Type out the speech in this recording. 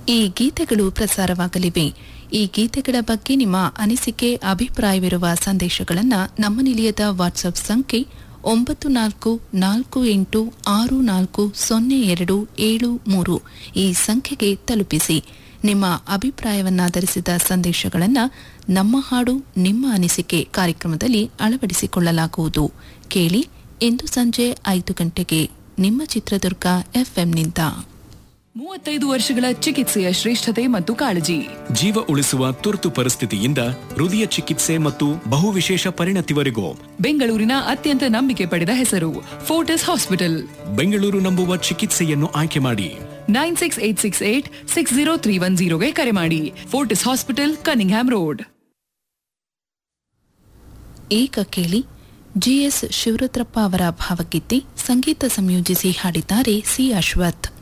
ಈ ಗೀತೆಗಳು ಪ್ರಸಾರವಾಗಲಿವೆ ಈ ಗೀತೆಗಳ ಬಗ್ಗೆ ನಿಮ್ಮ ಅನಿಸಿಕೆ ಅಭಿಪ್ರಾಯವಿರುವ ಸಂದೇಶಗಳನ್ನು ನಮ್ಮ ನಿಲಯದ ವಾಟ್ಸ್ಆಪ್ ಸಂಖ್ಯೆ ಒಂಬತ್ತು ನಾಲ್ಕು ನಾಲ್ಕು ಎಂಟು ಆರು ನಾಲ್ಕು ಸೊನ್ನೆ ಎರಡು ಏಳು ಮೂರು ಈ ಸಂಖ್ಯೆಗೆ ತಲುಪಿಸಿ ನಿಮ್ಮ ಅಭಿಪ್ರಾಯವನ್ನಾಧರಿಸಿದ ಸಂದೇಶಗಳನ್ನು ನಮ್ಮ ಹಾಡು ನಿಮ್ಮ ಅನಿಸಿಕೆ ಕಾರ್ಯಕ್ರಮದಲ್ಲಿ ಅಳವಡಿಸಿಕೊಳ್ಳಲಾಗುವುದು ಕೇಳಿ ಇಂದು ಸಂಜೆ ಐದು ಗಂಟೆಗೆ ನಿಮ್ಮ ಚಿತ್ರದುರ್ಗ ಎಫ್ಎಂನಿಂದ ಮೂವತ್ತೈದು ವರ್ಷಗಳ ಚಿಕಿತ್ಸೆಯ ಶ್ರೇಷ್ಠತೆ ಮತ್ತು ಕಾಳಜಿ ಜೀವ ಉಳಿಸುವ ತುರ್ತು ಪರಿಸ್ಥಿತಿಯಿಂದ ಹೃದಯ ಚಿಕಿತ್ಸೆ ಮತ್ತು ಬಹುವಿಶೇಷ ಪರಿಣತಿವರೆಗೂ ಬೆಂಗಳೂರಿನ ಅತ್ಯಂತ ನಂಬಿಕೆ ಪಡೆದ ಹೆಸರು ಫೋರ್ಟಿಸ್ ಹಾಸ್ಪಿಟಲ್ ಬೆಂಗಳೂರು ನಂಬುವ ಚಿಕಿತ್ಸೆಯನ್ನು ಆಯ್ಕೆ ಮಾಡಿ nine six eight six eight six zero three one ಜೀರೋಗೆ ಕರೆ ಮಾಡಿ ಫೋರ್ಟಿಸ್ ಹಾಸ್ಪಿಟಲ್ ಕನಿಂಗ್ಹ್ಯಾಮ್ ರೋಡ್ ಈಗ ಕೇಳಿ ಜಿಎಸ್ ಶಿವರುದ್ರಪ್ಪ ಅವರ ಭಾವಗೀತೆ ಸಂಗೀತ ಸಂಯೋಜಿಸಿ ಹಾಡಿದ್ದಾರೆ ಸಿ ಅಶ್ವಥ್